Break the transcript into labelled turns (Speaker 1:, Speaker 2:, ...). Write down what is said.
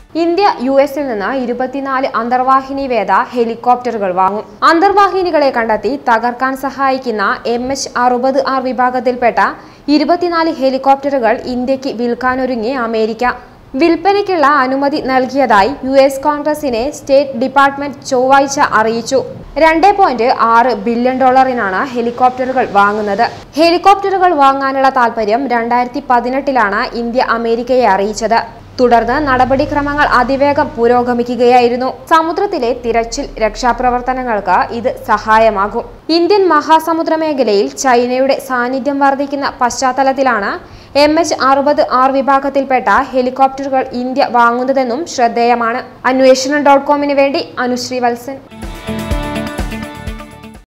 Speaker 1: India U എസിൽ നിന്ന് ഇരുപത്തിനാല് അന്തർവാഹിനി വേദ ഹെലികോപ്റ്ററുകൾ വാങ്ങും അന്തർവാഹിനികളെ കണ്ടെത്തി തകർക്കാൻ സഹായിക്കുന്ന എം എച്ച് അറുപത് ആർ വിഭാഗത്തിൽപ്പെട്ട ഇരുപത്തിനാല് ഹെലികോപ്റ്ററുകൾ ഇന്ത്യക്ക് വിൽക്കാനൊരുങ്ങി അമേരിക്ക വിൽപ്പനയ്ക്കുള്ള അനുമതി നൽകിയതായി യു എസ് കോൺഗ്രസിനെ സ്റ്റേറ്റ് ഡിപ്പാർട്ട്മെന്റ് ചൊവ്വാഴ്ച അറിയിച്ചു രണ്ട് പോയിന്റ് ആറ് ബില്യൺ ഡോളറിനാണ് ഹെലികോപ്റ്ററുകൾ വാങ്ങുന്നത് ഹെലികോപ്റ്ററുകൾ വാങ്ങാനുള്ള താൽപര്യം രണ്ടായിരത്തി പതിനെട്ടിലാണ് ഇന്ത്യ അമേരിക്കയെ അറിയിച്ചത് തുടർന്ന് നടപടിക്രമങ്ങൾ അതിവേഗം പുരോഗമിക്കുകയായിരുന്നു സമുദ്രത്തിലെ തിരച്ചിൽ രക്ഷാപ്രവർത്തനങ്ങൾക്ക് ഇത് സഹായമാകും ഇന്ത്യൻ മഹാസമുദ്ര മേഖലയിൽ ചൈനയുടെ സാന്നിധ്യം വർദ്ധിക്കുന്ന പശ്ചാത്തലത്തിലാണ് എം എച്ച് അറുപത് ആർ വിഭാഗത്തിൽപ്പെട്ട ഹെലികോപ്റ്ററുകൾ ഇന്ത്യ വാങ്ങുന്നതെന്നും ശ്രദ്ധേയമാണ് അന്വേഷണം ഡോട്ട് കോമിന് വേണ്ടി അനുശ്രീ വത്സൻ